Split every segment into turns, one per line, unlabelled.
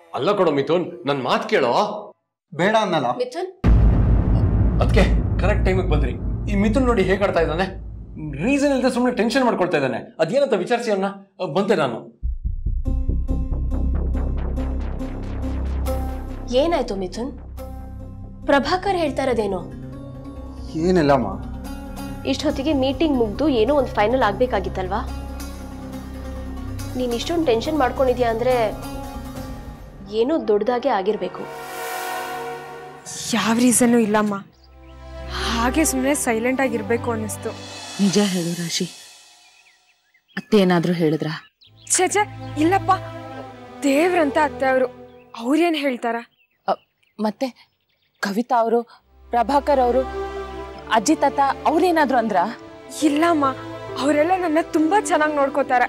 ಅಲ್ಲ ಕೊಡೋ ಮಿಥುನ್ ನನ್ ಮಾತ್ ಕೇಳೋ
ಬೇಡ ಅನ್ನಲ್ಲ
ಮಿಥುನ್
ಅದಕ್ಕೆ ಕರೆಕ್ಟ್ ಟೈಮಿಗೆ ಬಂದ್ರಿ ಈ ಮಿಥುನ್ ನೋಡಿ ಹೇಗೆ ಆಡ್ತಾ ಇದ್ದಾನೆ ರೀಸನ್ ಇಲ್ಲದೆ ಸುಮ್ಮನೆ ಟೆನ್ಷನ್ ಮಾಡ್ಕೊಳ್ತಾ ಇದ್ದಾನೆ ಅದೇನಂತ ವಿಚಾರಿಸಿ ಅವನ್ನ ಬಂತೆ ನಾನು
ಏನಾಯ್ತು ಮಿಥುನ್ ಪ್ರಭಾಕರ್ ಹೇಳ್ತಾ ಇರೋದೇನು
ಏನಿಲ್ಲಮ್ಮ
ಇಷ್ಟೊತ್ತಿಗೆ ಮೀಟಿಂಗ್ ಮುಗ್ದು ಏನೋ ಒಂದು ಫೈನಲ್ ಆಗ್ಬೇಕಾಗಿತ್ತಲ್ವಾ ನೀನ್ ಇಷ್ಟೊಂದು ಟೆನ್ಷನ್ ಮಾಡ್ಕೊಂಡಿದ್ಯಾ ಅಂದ್ರೆ ಏನೋ ದೊಡ್ಡದಾಗೆ ಆಗಿರ್ಬೇಕು
ಯಾವ ರೀಸನ್ನು ಇಲ್ಲಮ್ಮ ಹಾಗೆ ಸುಮ್ಮನೆ ಸೈಲೆಂಟ್ ಆಗಿರ್ಬೇಕು ಅನ್ನಿಸ್ತು
ನಿಜ ಹೇಳು ರಾಶಿ ಅತ್ತೆ ಏನಾದ್ರೂ ಹೇಳಿದ್ರಾ
ಛೇ ಛೇ ಇಲ್ಲಪ್ಪ ದೇವ್ರಂತ ಅತ್ತೆ ಅವರು ಅವ್ರೇನ್ ಹೇಳ್ತಾರ
ಅ, ಮತ್ತೆ ಕವಿತಾ ಅವರು ಪ್ರಭಾಕರ್ ಅವರು ಅಜ್ಜಿ ತಾತ ಅವ್ರೇನಾದ್ರು ಅಂದ್ರ
ಇಲ್ಲಮ್ಮ ಅವರೆಲ್ಲ ನನ್ನ ತುಂಬಾ ಚೆನ್ನಾಗಿ ನೋಡ್ಕೋತಾರೆ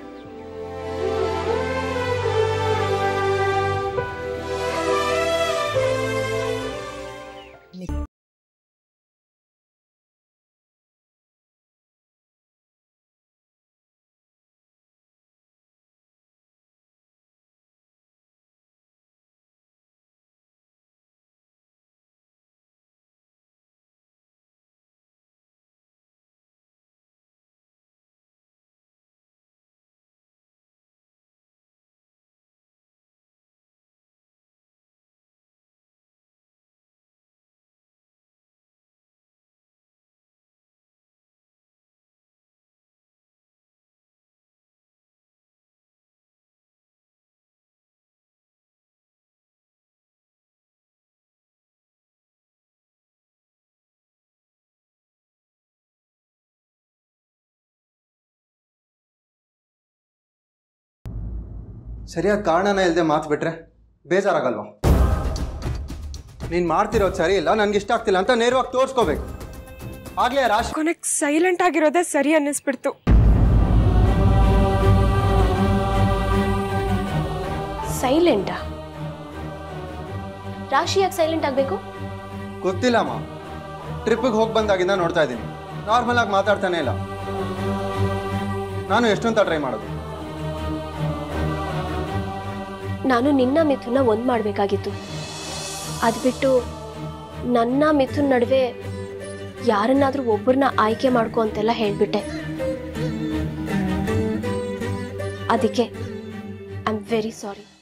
ಸರಿಯಾದ ಕಾರಣನ ಇಲ್ಲದೆ ಮಾತು ಬಿಟ್ರೆ ಬೇಜಾರಾಗಲ್ವಾ ನೀನು ಮಾಡ್ತಿರೋದು ಸರಿ ಇಲ್ಲ ನನ್ಗೆ ಇಷ್ಟ ಆಗ್ತಿಲ್ಲ ಅಂತ ನೇರವಾಗಿ ತೋರಿಸ್ಕೋಬೇಕು ಆಗ್ಲೇ ರಾಶಿ
ಕೊನೆಗೆ ಸೈಲೆಂಟ್ ಆಗಿರೋದೇ ಸರಿ ಅನ್ನಿಸ್ಬಿಡ್ತು
ಸೈಲೆಂಟಾ ರಾಶಿ ಯಾಕೆ ಸೈಲೆಂಟ್ ಆಗಬೇಕು
ಗೊತ್ತಿಲ್ಲಮ್ಮ ಟ್ರಿಪ್ಪಿಗೆ ಹೋಗಿ ಬಂದಾಗಿಂದ ನೋಡ್ತಾ ಇದ್ದೀನಿ ನಾರ್ಮಲ್ ಆಗಿ ಮಾತಾಡ್ತಾನೆ ಇಲ್ಲ ನಾನು ಎಷ್ಟೊಂತ ಟ್ರೈ ಮಾಡೋದು
ನಾನು ನಿನ್ನ ಮಿಥುನ ಒಂದ್ ಮಾಡ್ಬೇಕಾಗಿತ್ತು ಅದ್ ಬಿಟ್ಟು ನನ್ನ ಮಿಥುನ್ ನಡುವೆ ಯಾರನ್ನಾದ್ರೂ ಒಬ್ಬರನ್ನ ಆಯ್ಕೆ ಮಾಡ್ಕೊ ಅಂತೆಲ್ಲ ಹೇಳ್ಬಿಟ್ಟೆ ಅದಕ್ಕೆ ಐ ಆಮ್ ವೆರಿ ಸಾರಿ